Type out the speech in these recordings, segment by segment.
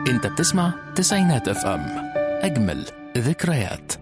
انت بتسمع تسعينات اف ام اجمل ذكريات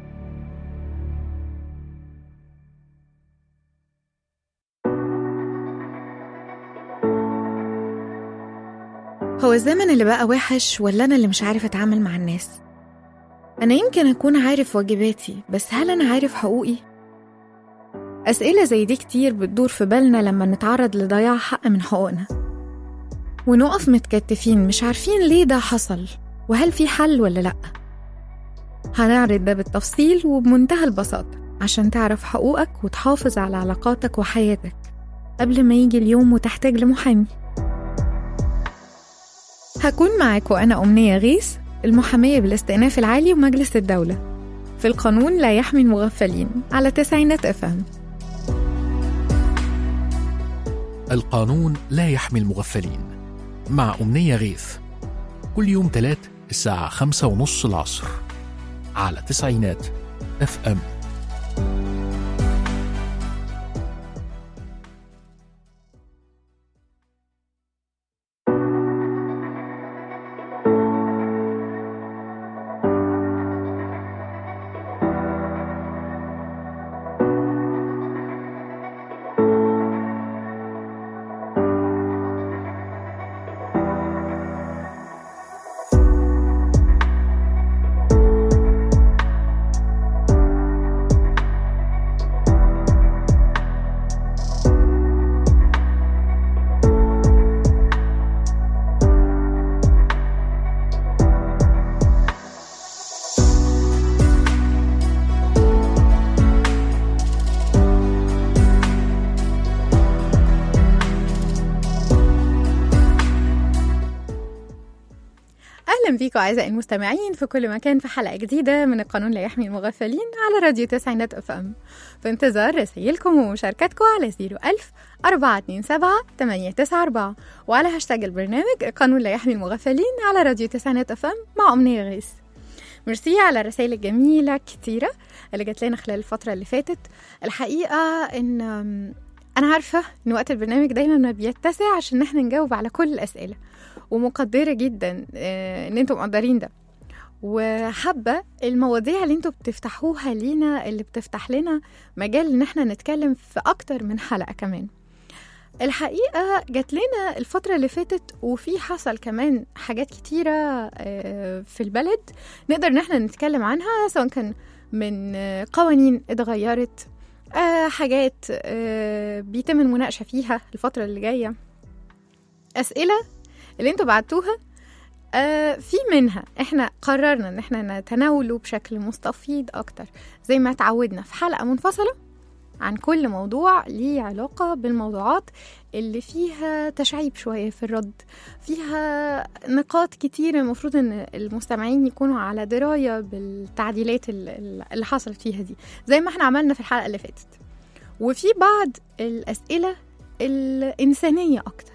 هو الزمن اللي بقى وحش ولا أنا اللي مش عارف أتعامل مع الناس؟ أنا يمكن أكون عارف واجباتي بس هل أنا عارف حقوقي؟ أسئلة زي دي كتير بتدور في بالنا لما نتعرض لضياع حق من حقوقنا ونقف متكتفين مش عارفين ليه ده حصل وهل في حل ولا لأ هنعرض ده بالتفصيل وبمنتهى البساطة عشان تعرف حقوقك وتحافظ على علاقاتك وحياتك قبل ما يجي اليوم وتحتاج لمحامي هكون معاكم أنا أمنية غيث المحامية بالاستئناف العالي ومجلس الدولة في القانون لا يحمي المغفلين على تسعينات أفهم القانون لا يحمي المغفلين مع أمنية غيث كل يوم تلات الساعة خمسة ونص العصر على تسعينات اف ام أهلا بيكم أعزائي المستمعين في كل مكان في حلقة جديدة من القانون لا يحمي المغفلين على راديو تسعينات اف ام في انتظار رسائلكم ومشاركتكم على 01000 427 894 وعلى هاشتاج البرنامج قانون لا يحمي المغفلين على راديو تسعينات اف ام مع أمنية غيث ميرسي على الرسائل الجميلة كتيرة اللي جات لنا خلال الفترة اللي فاتت الحقيقة إن أنا عارفة إن وقت البرنامج دايما ما بيتسع عشان إحنا نجاوب على كل الأسئلة ومقدرة جدا آه، إن أنتم مقدرين ده وحابة المواضيع اللي انتوا بتفتحوها لينا اللي بتفتح لنا مجال ان احنا نتكلم في اكتر من حلقة كمان الحقيقة جات لنا الفترة اللي فاتت وفي حصل كمان حاجات كتيرة آه، في البلد نقدر ان احنا نتكلم عنها سواء كان من آه، قوانين اتغيرت آه، حاجات آه، بيتم المناقشة فيها الفترة اللي جاية أسئلة اللي انتوا بعتوها آه في منها احنا قررنا ان احنا نتناوله بشكل مستفيض اكتر زي ما اتعودنا في حلقة منفصلة عن كل موضوع ليه علاقة بالموضوعات اللي فيها تشعيب شوية في الرد فيها نقاط كتير المفروض ان المستمعين يكونوا على دراية بالتعديلات ال- اللي حصلت فيها دي زي ما احنا عملنا في الحلقة اللي فاتت وفي بعض الأسئلة الإنسانية أكتر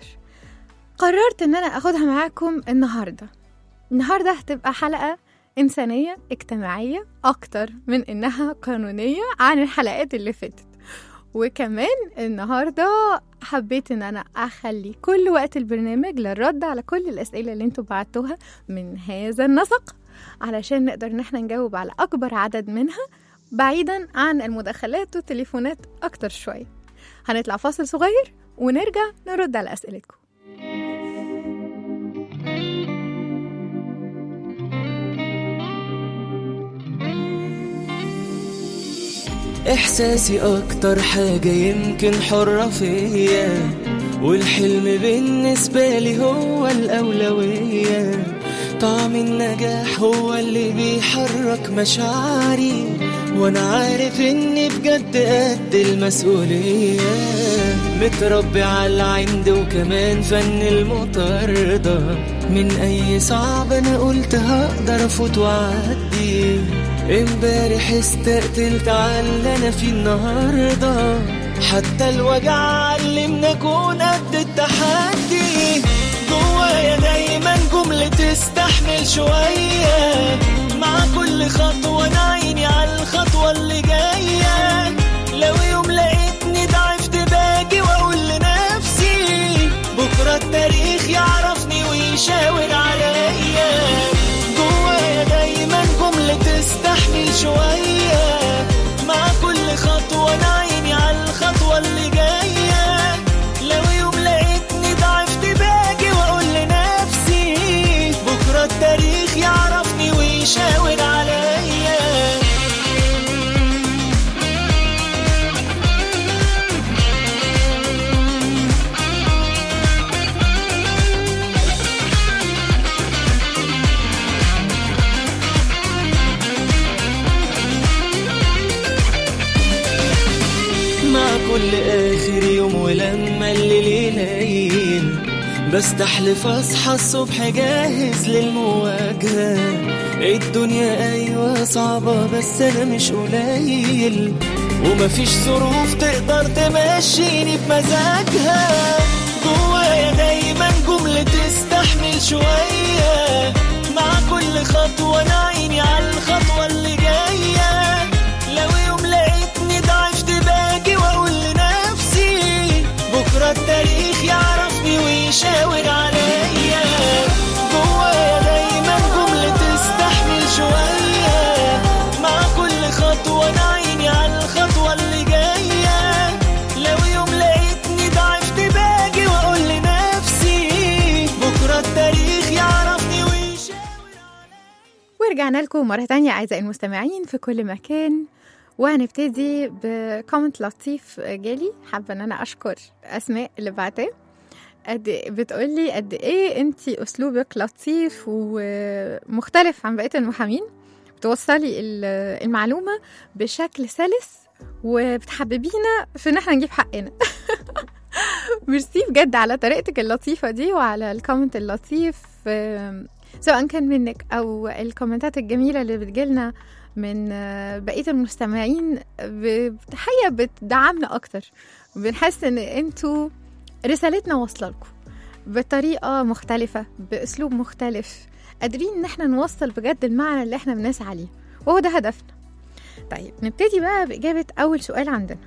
قررت ان انا اخدها معاكم النهارده النهارده هتبقى حلقه انسانيه اجتماعيه اكتر من انها قانونيه عن الحلقات اللي فاتت وكمان النهارده حبيت ان انا اخلي كل وقت البرنامج للرد على كل الاسئله اللي انتوا بعتوها من هذا النسق علشان نقدر ان احنا نجاوب على اكبر عدد منها بعيدا عن المداخلات والتليفونات اكتر شويه هنطلع فاصل صغير ونرجع نرد على اسئلتكم إحساسي أكتر حاجة يمكن حرة فيا والحلم بالنسبة لي هو الأولوية طعم النجاح هو اللي بيحرك مشاعري وأنا عارف إني بجد قد المسؤولية متربي على العند وكمان فن المطاردة من أي صعب أنا قلت هقدر أفوت وأعدي امبارح استقتلت على اللي انا فيه النهارده حتى الوجع علمنا اكون قد التحدي جوايا دايما جملة تستحمل شوية مع كل خطوة انا عيني على الخطوة اللي جاية لو يوم لقيتني ضعفت باجي واقول لنفسي بكرة التاريخ يعرفني ويشاور عليا بستحلف اصحى الصبح جاهز للمواجهة الدنيا ايوه صعبة بس انا مش قليل ومفيش ظروف تقدر تمشيني بمزاجها جوايا دايما جملة تستحمل شوية مع كل خطوة انا عيني على الخطوة اللي جاية لو يوم لقيتني ضعفت باجي واقول لنفسي بكرة التاريخ يعرفني ويشاور عليا جوايا دايما جملة تستحمل شوية مع كل خطوة انا عيني على الخطوة اللي جاية لو يوم لقيتني ضعفت باجي واقول لنفسي بكرة التاريخ يعرفني ويشاور ورجعنا لكم مرة تانية أعزائي المستمعين في كل مكان وهنبتدي بكومنت لطيف جالي حابة إن أنا أشكر أسماء اللي بعتاه قد بتقولي قد إيه أنتي أسلوبك لطيف ومختلف عن بقية المحامين بتوصلي ال- المعلومة بشكل سلس وبتحببينا في إن احنا نجيب حقنا ميرسي بجد على طريقتك اللطيفة دي وعلى الكومنت اللطيف آم، سواء كان منك أو الكومنتات الجميلة اللي بتجيلنا من آه، بقية المستمعين ب- الحقيقة بتدعمنا أكتر بنحس إن أنتوا رسالتنا واصلة لكم بطريقة مختلفة بأسلوب مختلف قادرين إن احنا نوصل بجد المعنى اللي احنا بنسعى ليه وهو ده هدفنا طيب نبتدي بقى بإجابة أول سؤال عندنا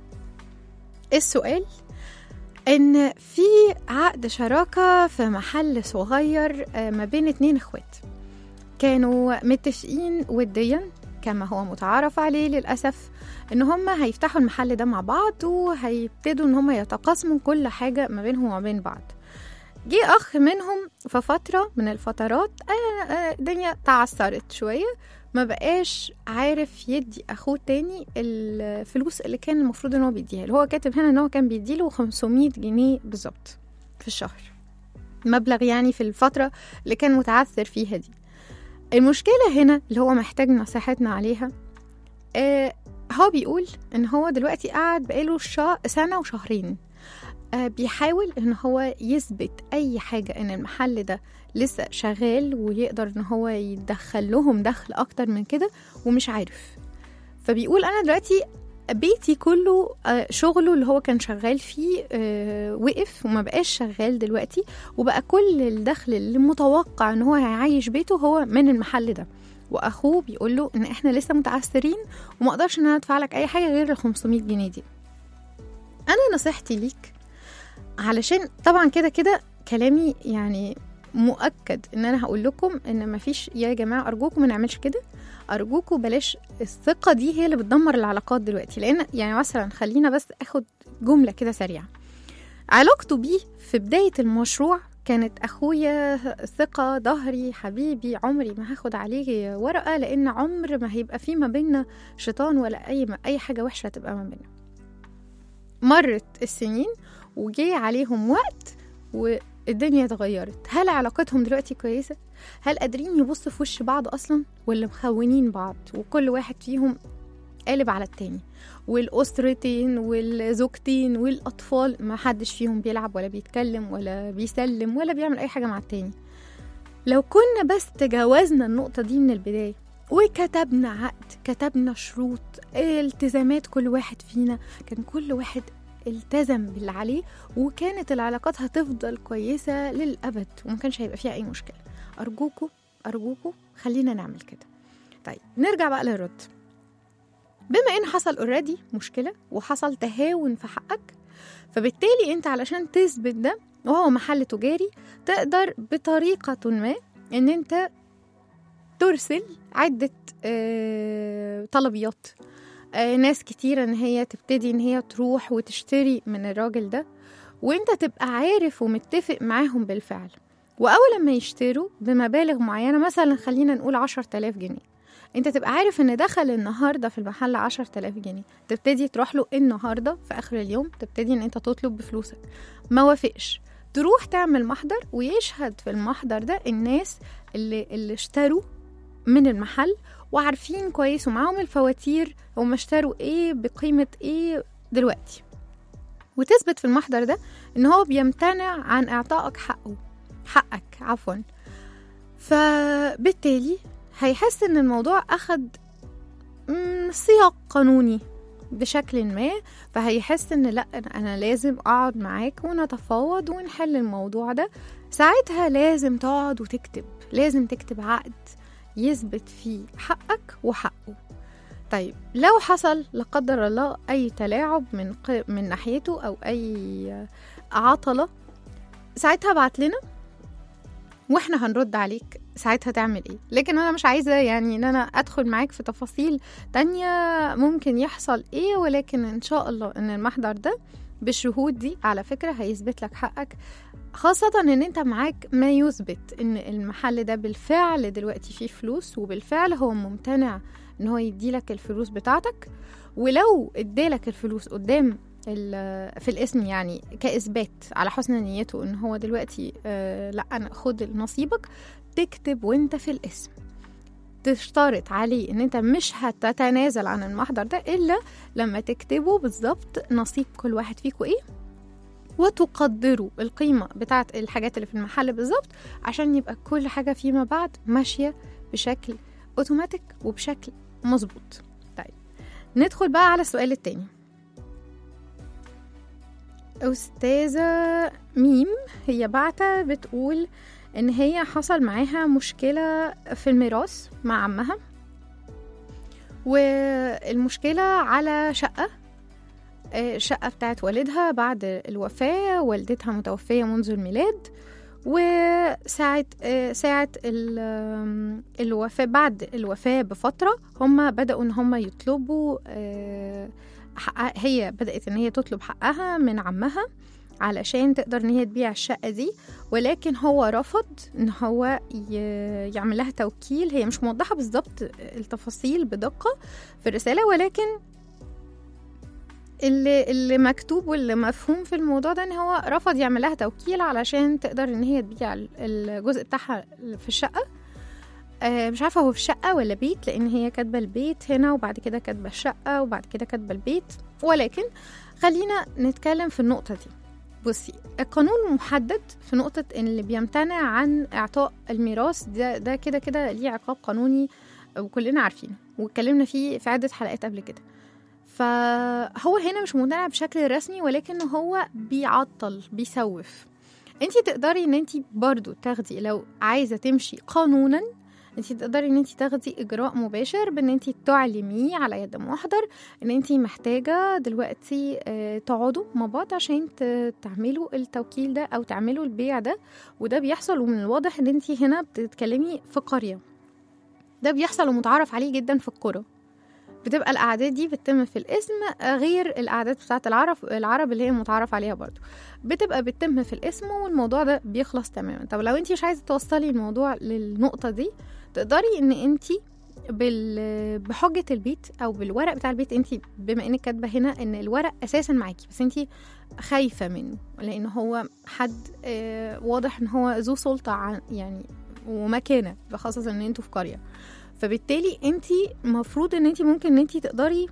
السؤال ان في عقد شراكة في محل صغير آه، ما بين اتنين اخوات كانوا متفقين وديا كما هو متعارف عليه للأسف ان هما هيفتحوا المحل ده مع بعض وهيبتدوا ان هما يتقاسموا كل حاجة ما بينهم وما بين بعض جه اخ منهم في فترة من الفترات آه، آه، الدنيا تعثرت شوية ما بقاش عارف يدي اخوه تاني الفلوس اللي كان المفروض ان هو بيديها له هو كاتب هنا ان هو كان بيديله 500 جنيه بالظبط في الشهر مبلغ يعني في الفترة اللي كان متعثر فيها دي المشكلة هنا اللي هو محتاج نصيحتنا عليها آه هو بيقول ان هو دلوقتي قاعد بقاله شا... سنة وشهرين آه بيحاول ان هو يثبت اي حاجة ان المحل ده لسه شغال ويقدر ان هو يدخل لهم دخل اكتر من كده ومش عارف فبيقول انا دلوقتي بيتي كله آه، شغله اللي هو كان شغال فيه آه، وقف وما بقاش شغال دلوقتي وبقى كل الدخل اللي متوقع ان هو هيعيش بيته هو من المحل ده واخوه بيقول له ان احنا لسه متعثرين وما اقدرش ان انا ادفع لك اي حاجه غير ال 500 جنيه دي انا نصيحتي ليك علشان طبعا كده كده كلامي يعني مؤكد ان انا هقول لكم ان مفيش يا جماعه ارجوكم ما نعملش كده ارجوكم بلاش الثقه دي هي اللي بتدمر العلاقات دلوقتي لان يعني مثلا خلينا بس اخد جمله كده سريعه علاقته بيه في بدايه المشروع كانت اخويا ثقه ظهري حبيبي عمري ما هاخد عليه ورقه لان عمر ما هيبقى في ما بينا شيطان ولا اي ما اي حاجه وحشه تبقى ما بينا مرت السنين وجي عليهم وقت والدنيا اتغيرت هل علاقتهم دلوقتي كويسه هل قادرين يبصوا في وش بعض اصلا ولا مخونين بعض وكل واحد فيهم قالب على التاني والأسرتين والزوجتين والأطفال ما حدش فيهم بيلعب ولا بيتكلم ولا بيسلم ولا بيعمل أي حاجة مع التاني لو كنا بس تجاوزنا النقطة دي من البداية وكتبنا عقد كتبنا شروط التزامات كل واحد فينا كان كل واحد التزم باللي عليه وكانت العلاقات هتفضل كويسة للأبد وما كانش هيبقى فيها أي مشكلة أرجوكوا أرجوكوا خلينا نعمل كده طيب نرجع بقى للرد بما ان حصل اوريدي مشكله وحصل تهاون في حقك فبالتالي انت علشان تثبت ده وهو محل تجاري تقدر بطريقه ما ان انت ترسل عده آه، طلبيات آه، ناس كتيرة ان هي تبتدي ان هي تروح وتشتري من الراجل ده وانت تبقى عارف ومتفق معاهم بالفعل واول ما يشتروا بمبالغ معينة مثلا خلينا نقول عشر تلاف جنيه انت تبقى عارف ان دخل النهارده في المحل عشر تلاف جنيه تبتدي تروح له النهارده في اخر اليوم تبتدي ان انت تطلب بفلوسك ما وافقش تروح تعمل محضر ويشهد في المحضر ده الناس اللي اللي اشتروا من المحل وعارفين كويس ومعاهم الفواتير هم اشتروا ايه بقيمة ايه دلوقتي وتثبت في المحضر ده ان هو بيمتنع عن اعطائك حقه حقك عفوا فبالتالي هيحس ان الموضوع اخد مم، سياق قانوني بشكل ما فهيحس ان لا انا لازم اقعد معاك ونتفاوض ونحل الموضوع ده ساعتها لازم تقعد وتكتب لازم تكتب عقد يثبت فيه حقك وحقه طيب لو حصل لا قدر الله اي تلاعب من ق... من ناحيته او اي عطله ساعتها ابعت لنا واحنا هنرد عليك ساعتها تعمل ايه لكن انا مش عايزه يعني ان انا ادخل معاك في تفاصيل تانية ممكن يحصل ايه ولكن ان شاء الله ان المحضر ده بالشهود دي على فكره هيثبت لك حقك خاصة ان انت معاك ما يثبت ان المحل ده بالفعل دلوقتي فيه فلوس وبالفعل هو ممتنع ان هو يديلك الفلوس بتاعتك ولو ادالك الفلوس قدام ال- في الاسم يعني كاثبات على حسن نيته ان هو دلوقتي آه لا انا خد نصيبك تكتب وانت في الاسم تشترط عليه ان انت مش هتتنازل عن المحضر ده الا لما تكتبوا بالظبط نصيب كل واحد فيكم ايه وتقدروا القيمة بتاعت الحاجات اللي في المحل بالظبط عشان يبقى كل حاجة فيما بعد ماشية بشكل اوتوماتيك وبشكل مظبوط طيب ندخل بقى على السؤال التاني أستاذة ميم هي بعتة بتقول إن هي حصل معاها مشكلة في الميراث مع عمها والمشكلة على شقة آه، شقة بتاعت والدها بعد الوفاة والدتها متوفية منذ الميلاد وساعة آه، ساعة ال- آم، الوفاة بعد الوفاة بفترة هم بدأوا إن هم يطلبوا آه، حقها هي بدأت إن هي تطلب حقها من عمها علشان تقدر إن هي تبيع الشقة دي ولكن هو رفض إن هو ي- يعمل لها توكيل هي مش موضحة بالظبط التفاصيل بدقة في الرسالة ولكن اللي اللي مكتوب واللي مفهوم في الموضوع ده ان هو رفض يعمل لها توكيل علشان تقدر ان هي تبيع ال- الجزء بتاعها في الشقه آه، مش عارفه هو في شقه ولا بيت لان هي كاتبه البيت هنا وبعد كده كاتبه الشقه وبعد كده كاتبه البيت ولكن خلينا نتكلم في النقطه دي بصي القانون محدد في نقطة إن اللي بيمتنع عن إعطاء الميراث ده ده كده كده ليه عقاب قانوني وكلنا عارفينه واتكلمنا فيه في عدة حلقات قبل كده فهو هنا مش ممتنع بشكل رسمي ولكن هو بيعطل بيسوف انت تقدري ان انت برضو تاخدي لو عايزه تمشي قانونا انت تقدري ان انت تاخدي اجراء مباشر بان انت تعلميه على يد محضر ان انت محتاجه دلوقتي آه، تقعدوا مع بعض عشان ت- تعملوا التوكيل ده او تعملوا البيع ده وده بيحصل ومن الواضح ان انت هنا بتتكلمي في قريه ده بيحصل ومتعارف عليه جدا في القرى بتبقى الأعداد دي بتتم في الاسم غير الأعداد بتاعت العرب العرب اللي هي متعارف عليها برضو بتبقى بتتم في الاسم والموضوع ده بيخلص تماما طب لو انت مش عايزة توصلي الموضوع للنقطة دي تقدري ان انت بال... بحجة البيت او بالورق بتاع البيت انت بما انك كاتبة هنا ان الورق اساسا معاكي بس انت خايفة منه لان هو حد آه، واضح ان هو ذو سلطة عن يعني ومكانة خاصة ان انتوا في قرية فبالتالي انت المفروض ان انت ممكن ان انت تقدري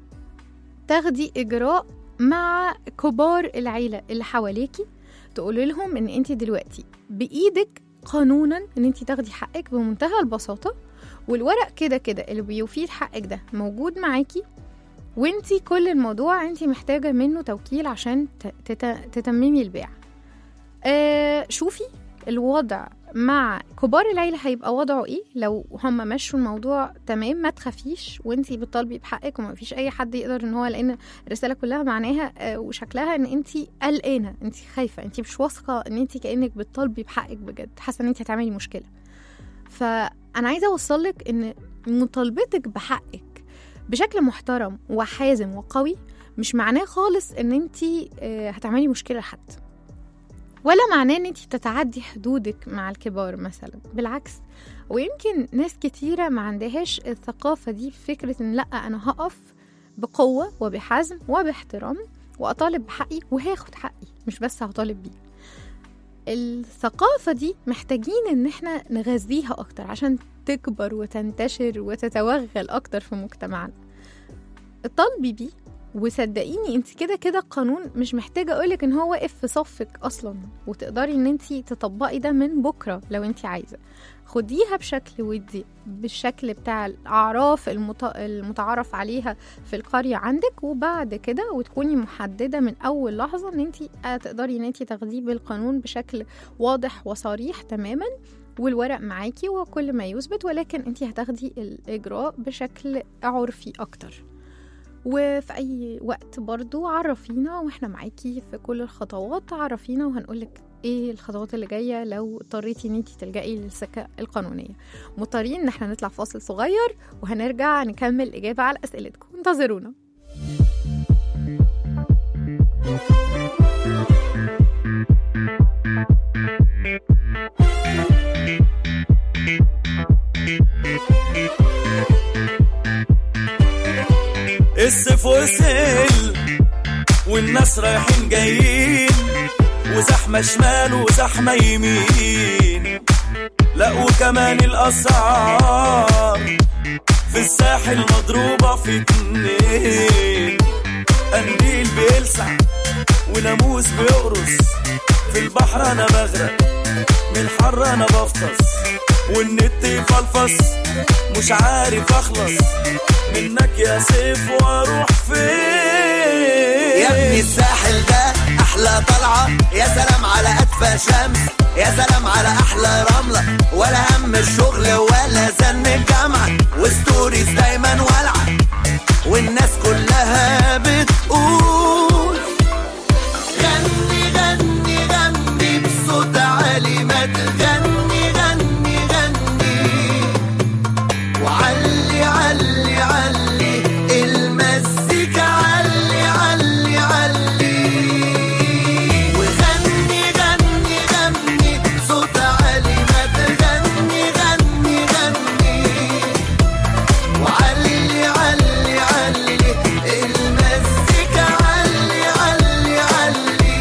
تاخدي اجراء مع كبار العيله اللي حواليكي تقولي لهم ان انت دلوقتي بايدك قانونا ان انت تاخدي حقك بمنتهى البساطه والورق كده كده اللي بيفيد حقك ده موجود معاكي وانت كل الموضوع انت محتاجه منه توكيل عشان ت- تت- تتممي البيع آه شوفي الوضع مع كبار العيلة هيبقى وضعه ايه لو هم مشوا الموضوع تمام ما تخافيش وانتي بتطالبي بحقك وما فيش اي حد يقدر ان هو لان الرسالة كلها معناها آه، وشكلها ان انتي قلقانة انتي خايفة انتي مش واثقة ان انتي كأنك بتطالبي بحقك بجد حاسة ان انتي هتعملي مشكلة فانا عايزة اوصلك ان مطالبتك بحقك بشكل محترم وحازم وقوي مش معناه خالص ان انتي آه، هتعملي مشكلة لحد ولا معناه ان انت تتعدي حدودك مع الكبار مثلا بالعكس ويمكن ناس كتيرة ما عندهاش الثقافة دي في فكرة ان لا انا هقف بقوة وبحزم وباحترام واطالب بحقي وهاخد حقي مش بس هطالب بيه الثقافة دي محتاجين ان احنا نغذيها اكتر عشان تكبر وتنتشر وتتوغل اكتر في مجتمعنا الطلب بيه وصدقيني انت كده كده القانون مش محتاجه اقولك ان هو واقف في صفك اصلا وتقدري ان انت تطبقي ده من بكره لو انت عايزه خديها بشكل ودي بالشكل بتاع الاعراف المت... المتعارف عليها في القريه عندك وبعد كده وتكوني محدده من اول لحظه ان انت تقدري ان انت تاخديه بالقانون بشكل واضح وصريح تماما والورق معاكي وكل ما يثبت ولكن انت هتاخدي الاجراء بشكل عرفي اكتر وفي اي وقت برضو عرفينا واحنا معاكي في كل الخطوات عرفينا وهنقولك ايه الخطوات اللي جايه لو اضطريتي ان انت تلجئي للسكه القانونيه مضطرين ان احنا نطلع فاصل صغير وهنرجع نكمل اجابه على اسئلتكم انتظرونا الصيف وصل والناس رايحين جايين وزحمة شمال وزحمة يمين لا وكمان الأسعار في الساحل مضروبة في اتنين قنديل بيلسع وناموس بيقرص في البحر أنا بغرق من الحر أنا بفطس والنت يفلفص مش عارف أخلص منك يا سيف واروح فين يا ابني الساحل ده احلى طلعه يا سلام على ادفى شمس يا سلام على احلى رمله ولا هم الشغل ولا زن الجامعه وستوريز دايما والعه والناس كلها بتقول غني غني غني بصوت عالي ما تغني غني غني وعلي علي علي المزيكا علي علي علي وغني غني غني صوت عالي ما تغني غني غني وعلي علي علي المزيكا علي علي علي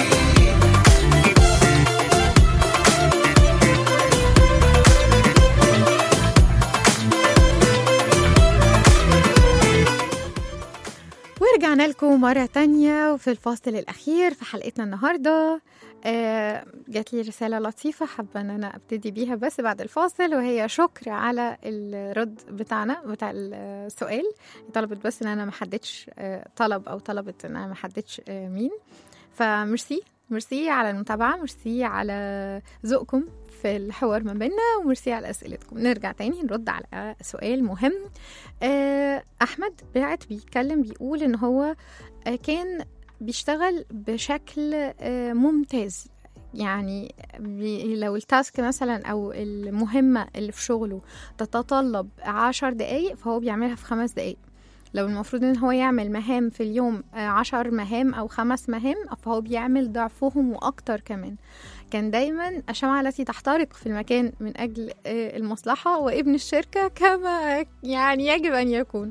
ورجعنا لكم مرة تانية وفي الفاصل الأخير في حلقتنا النهاردة آه جات لي رسالة لطيفة حابة أن أنا أبتدي بيها بس بعد الفاصل وهي شكر على الرد بتاعنا بتاع السؤال طلبت بس أن أنا محددش آه طلب أو طلبت أن أنا محددش آه مين فميرسي ميرسي على المتابعة ميرسي على ذوقكم في الحوار ما بيننا وميرسي على أسئلتكم نرجع تاني نرد على سؤال مهم آه، أحمد باعت بيتكلم بيقول إن هو آه، كان بيشتغل بشكل آه، ممتاز يعني بي لو التاسك مثلا أو المهمة اللي في شغله تتطلب عشر دقايق فهو بيعملها في خمس دقايق لو المفروض ان هو يعمل مهام في اليوم آه، عشر مهام او خمس مهام فهو بيعمل ضعفهم واكتر كمان كان دايما الشمعة التي تحترق في المكان من أجل آه، المصلحة وابن الشركة كما يعني يجب أن يكون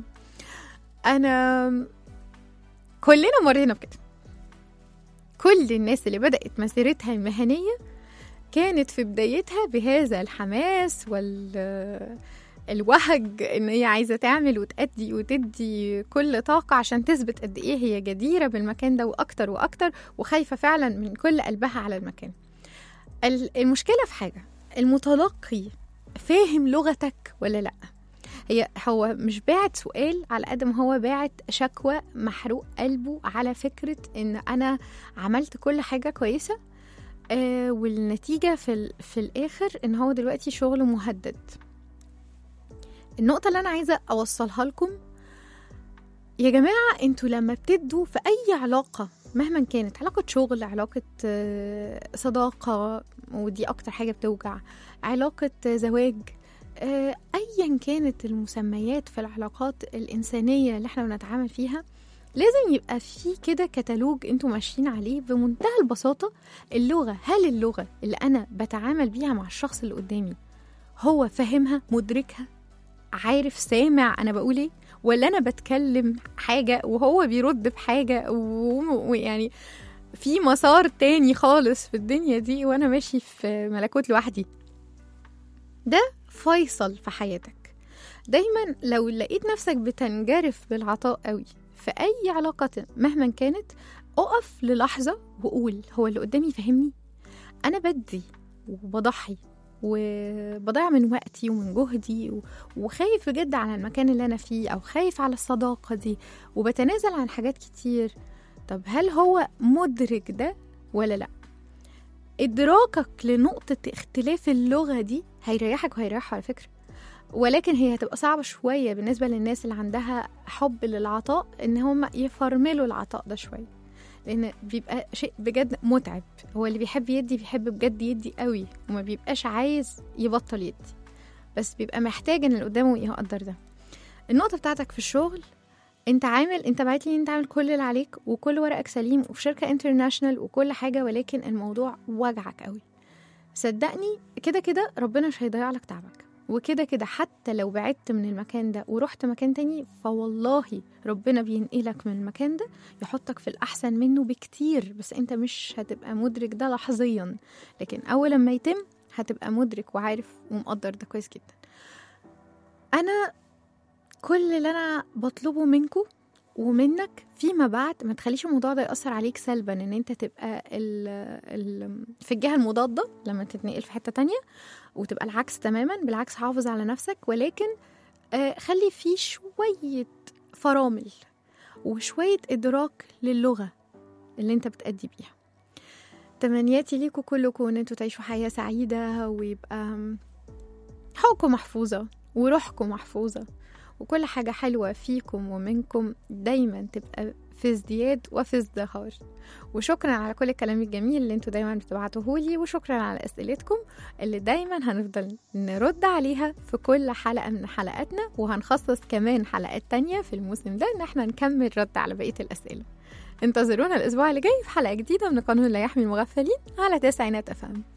أنا كلنا مرينا بكده كل الناس اللي بدأت مسيرتها المهنية كانت في بدايتها بهذا الحماس وال الوهج ان هي عايزه تعمل وتأدي وتدي كل طاقه عشان تثبت قد ايه هي جديره بالمكان ده واكتر واكتر وخايفه فعلا من كل قلبها على المكان ال- المشكله في حاجه المتلقي فاهم لغتك ولا لا هي هو مش باعت سؤال على قد ما هو باعت شكوى محروق قلبه على فكره ان انا عملت كل حاجه كويسه آه والنتيجه في ال- في الاخر ان هو دلوقتي شغله مهدد النقطة اللي أنا عايزة أوصلها لكم يا جماعة انتوا لما بتدوا في أي علاقة مهما كانت علاقة شغل علاقة آه، صداقة ودي أكتر حاجة بتوجع علاقة آه، زواج آه، أيا كانت المسميات في العلاقات الإنسانية اللي احنا بنتعامل فيها لازم يبقى في كده كتالوج انتوا ماشيين عليه بمنتهى البساطة اللغة هل اللغة اللي أنا بتعامل بيها مع الشخص اللي قدامي هو فاهمها مدركها عارف سامع انا بقول ايه ولا انا بتكلم حاجه وهو بيرد بحاجه و- ويعني في مسار تاني خالص في الدنيا دي وانا ماشي في ملكوت لوحدي ده فيصل في حياتك دايما لو لقيت نفسك بتنجرف بالعطاء قوي في اي علاقه مهما كانت اقف للحظه وقول هو اللي قدامي فاهمني انا بدي وبضحي وبضيع من وقتي ومن جهدي و- وخايف بجد على المكان اللي انا فيه او خايف على الصداقه دي وبتنازل عن حاجات كتير طب هل هو مدرك ده ولا لا ادراكك لنقطه اختلاف اللغه دي هيريحك وهيريحه على فكره ولكن هي هتبقى صعبة شوية بالنسبة للناس اللي عندها حب للعطاء إن هم يفرملوا العطاء ده شوية لأن بيبقى شيء بجد متعب هو اللي بيحب يدي بيحب بجد يدي قوي وما بيبقاش عايز يبطل يدي بس بيبقى محتاج إن اللي قدامه يقدر ده النقطة بتاعتك في الشغل انت عامل انت بعت لي انت عامل كل اللي عليك وكل ورقك سليم وفي شركة انترناشونال وكل حاجة ولكن الموضوع وجعك قوي صدقني كده كده ربنا مش هيضيع لك تعبك وكده كده حتى لو بعدت من المكان ده ورحت مكان تاني فوالله ربنا بينقلك من المكان ده يحطك في الأحسن منه بكتير بس انت مش هتبقى مدرك ده لحظيا لكن أول لما يتم هتبقى مدرك وعارف ومقدر ده كويس جدا أنا كل اللي أنا بطلبه منكم ومنك فيما بعد ما تخليش الموضوع ده يأثر عليك سلبا ان انت تبقى ال ال في الجهة المضادة لما تتنقل في حتة تانية وتبقى العكس تماما بالعكس حافظ على نفسك ولكن آه خلي فيه شوية فرامل وشوية إدراك للغة اللي انت بتأدي بيها تمنياتي ليكم كلكم ان انتوا تعيشوا حياة سعيدة ويبقى حقوقكم محفوظة وروحكم محفوظة وكل حاجة حلوة فيكم ومنكم دايما تبقى في ازدياد وفي ازدهار وشكرا على كل الكلام الجميل اللي انتوا دايما بتبعتوه لي وشكرا على اسئلتكم اللي دايما هنفضل نرد عليها في كل حلقة من حلقاتنا وهنخصص كمان حلقات تانية في الموسم ده ان احنا نكمل رد على بقية الاسئلة انتظرونا الاسبوع اللي جاي في حلقة جديدة من قانون لا يحمي المغفلين على تسعينات افهم